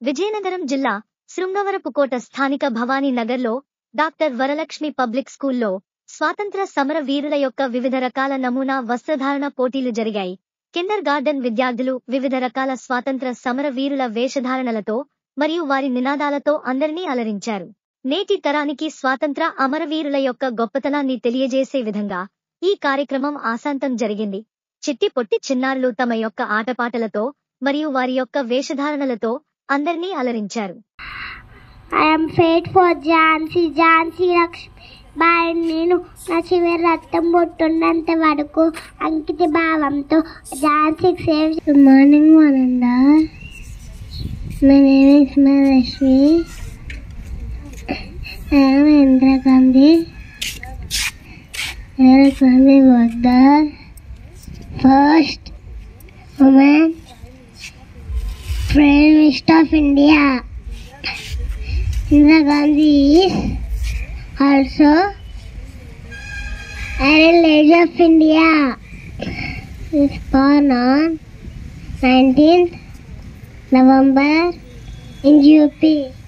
విజయనగరం జిల్లా శృంగవరపుకోట స్థానిక భవానీ నగర్లో డాక్టర్ వరలక్ష్మి పబ్లిక్ స్కూల్లో స్వాతంత్ర సమర వీరుల యొక్క వివిధ రకాల నమూనా వస్త్రధారణ పోటీలు జరిగాయి కిండర్ గార్డెన్ విద్యార్థులు వివిధ రకాల స్వాతంత్ర సమర వీరుల వేషధారణలతో మరియు వారి నినాదాలతో అందరినీ అలరించారు నేటి తరానికి స్వాతంత్ర అమరవీరుల యొక్క గొప్పతనాన్ని తెలియజేసే విధంగా ఈ కార్యక్రమం ఆశాంతం జరిగింది చిట్టి పొట్టి చిన్నారులు తమ యొక్క ఆటపాటలతో మరియు వారి యొక్క వేషధారణలతో అందరినీ అలరించారు I am fate for Jhansi Jhansi Lakshmi Bai నేను నా చివరి రక్తం పుట్టున్నంత వరకు అంకిత భావంతో ఝాన్సీకి సేవ్ గుడ్ మార్నింగ్ వనంద my name is Mahalakshmi I'm Indira Gandhi Indira Gandhi was the first woman prime minister of India. Indira Gandhi is also Iron Lady of India. Is born on 19th November in UP.